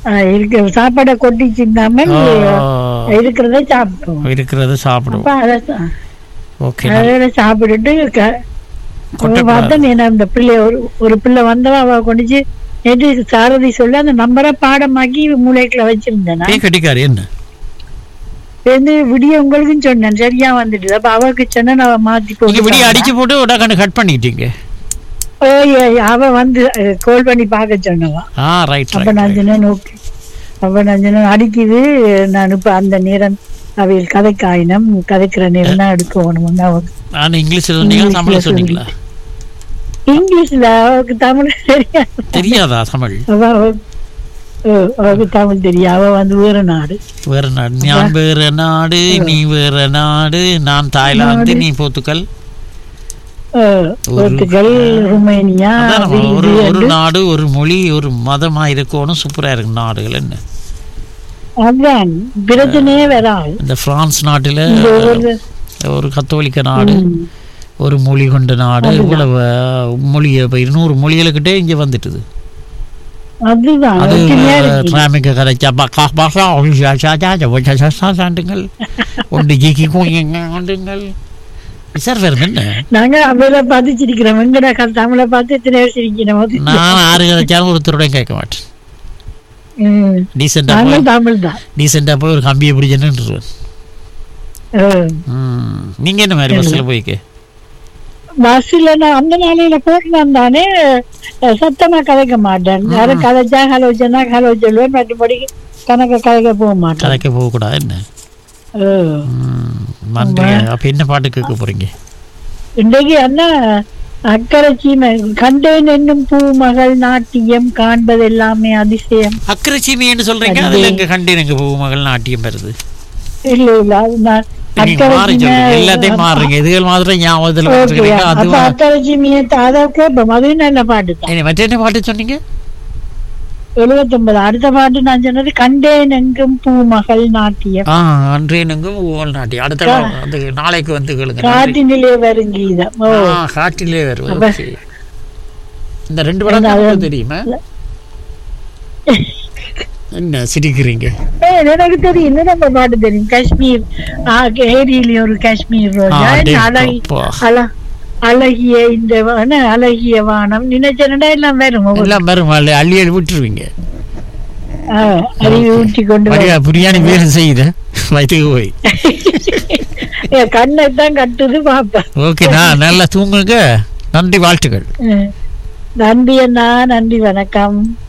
அஹ், இருக்கிற சாப்பாடை கொட்டி சிந்தாமல் ஓ, இருக்கிறத சாப்பிட்டோம் இருக்கிறது சாப்பிடுவோம் அப்ப அதை சா- ஓகே அதோட சாப்பிட்டுட்டு க- கொட்டக்கூடாது. பார்த்தா நீ அந்த பிள்ளை ஒரு ஒரு பிள்ளை வந்தவா அவ கொண்டுச்சு நேற்று சாரதி சொல்லி அந்த நம்பரை பாடமாக்கி மூளைக்குள்ள வச்சிருந்தேன் நான். பேய் கட்டிக்காரு என்ன வந்து விடிய உங்களுக்கும் சொன்னேன் சரியா வந்துட்டு அப்ப அவக்கு சொன்னேன் அவ மாத்தி நீங்க விடிய போட்டு அடிச்சு போட்டு உடக்காண்டு கட் பண்ணிட்டீங்க ஓய், ஓய், அவ வந்து கோல் பண்ணி பார்க்க சொன்னவா ஆ ரைட் அப்ப நான் ரைட் சொன்னேன் ஓகே அப்ப நான் சொன்னேன் அடிக்குது நான் இப்ப அந்த நேரம் அவையில் கதைக்கு ஆயினம் கதைக்கிற நேரம் தான் எடுக்க வேணும் அவக்கு நான் இங்கிலீஷ்ல சொன்னீங்க இங்கிலீஷ்ல தமிழ்ல சொன்னீங்களா இங்கிலீஷ்ல அவக்கு தமிழ் தெரியாது தெரியாதா தமிழ் அவ அவ- ஓ, அவக்கு தமிழ் தெரியும் அவ வந்து வேற நாடு வேற நாடு நான் வேற நாடு நீ வேற நாடு நான் தாய்லாந்து நீ போர்த்துக்கல் ஓ, போர்த்துகல் ருமேனியா அதான் நம்ம அது ஒரு இது ஒரு என்று. நாடு ஒரு மொழி ஒரு மதமா இருக்கணும் சூப்பரா இருக்கு நாடுகள் என்ன அதான் பிரச்சனையே வராது இந்த பிரான்ஸ் நாட்டுல இந்த ஒரு ஒரு கத்தோலிக்க நாடு ம், ஒரு மொழி கொண்ட நாடு இவ்வளவு மொழியை இப்போ இருநூறு மொழிகளுக்கிட்டே இங்க வந்துட்டுது அதுதான் அது ஒற்றுமையா இருக்கு. டிராமிக்க கதைச்சா பாக்கா பாக்கா சாண்டுங்கள் ஒன்று ஜிக்கி கோண்டுங்கள் சார் வேறு என்ன நாங்க அவளை பார்த்து சிரிக்கிறோம் எங்கடா க- தமிழை பார்த்து எத்தனை பேர் சிரிக்கிறோம் அது. நான் ஆறு கதைச்சாலும் ஒருத்தருடையும் கேட்க மாட்டேன் ம், டீசெண்டாக நாங்கள் போய் தமிழ் தான் டீசெண்டாக போய் ஒரு கம்பியை பிடிச்சுன்னு நீங்க என்ன மாதிரி பஸ்ஸில் போய்க்கு பஸ்ல நான் அந்த நாளையில போட்டுனான் தானே அஹ், சத்தமா கதைக்க மாட்டேன் யாரு கதைச்சா ஹலோ சொன்னா ஹலோ சொல்லுவேன் மற்றபடி கணக்க கதைக்க போக மாட்டேன் கதைக்க போகக்கூடாது என்ன அஹ், ம், நன்றி அப்போ என்ன பாட்டு கேட்க போறீங்க இன்றைக்கு என்ன அக்கறை சீமை கண்டேன் என்னும் பூமகள் நாட்டியம் காண்பது எல்லாமே அதிசயம் அக்கறை சீமைன்னு சொல்றீங்க அதுல எங்க கண்டேன் எங்க பூ மகள் நாட்டியம் பெறுது இல்ல இல்ல அது நான் நீங்க அக்கறை மாறி சீமை சொல்றீங்க எல்லாத்தையும் மாறுறீங்க இதுகள் மாதிரி ஞாபகத்தில் ஓகே வச்சுக்கிறீங்க அப்ப அதுவா அக்கறை சீமையை அதை கேட்போம் அதுவும் நல்ல பாட்டு தான் என்ன, மற்ற என்ன பாட்டு சொன்னீங்க எழுபத்தொன்பது அடுத்த பாட்டு நான் சொன்னது கண்டேன் எங்கும் பூமகள் நாட்டியம் ஆ அன்றேனுங்கும் ஊவல் நாட்டி அடுத்த வா- அது நாளைக்கு வந்து கேளுங்க நன்றி. காட்டினிலே வருங்கீதம் ஓ ஆ காட்டிலே வருவது அப்ப- ஓகே. இந்த ரெண்டு படம் என்ன தான் அது- உங்களுக்கு தெரியுமா என்ன சிரிக்கிறீங்க ஏய், எனக்கு தெரியும் இன்னும் நம்ம பாட்டு தெரியும் காஷ்மீர் ஆ, ஏரியில ஒரு காஷ்மீர் ரோஜா ஆ, டேய், அழகி அப்பா. அழ- அழகிய இந்த வ- என்ன, அழகிய வானம் நினைச்சா எல்லாம் வரும் ஒவ்வொரு- எல்லாம் வரும் அள்ளி அள்ளி அள்ளி விட்டுருவீங்க ஆ, அறிவு ஊற்றி கொண்டு வரும். மரியா பிரியாணி வேறு செய்யுத வயிற்றுக்கு போய் என் கண்ணை தான் கட்டுது பாப்பேன் ஓகே நான் நல்லா தூங்குங்க நன்றி வாழ்த்துக்கள் ம். நன்றி அண்ணா நன்றி வணக்கம்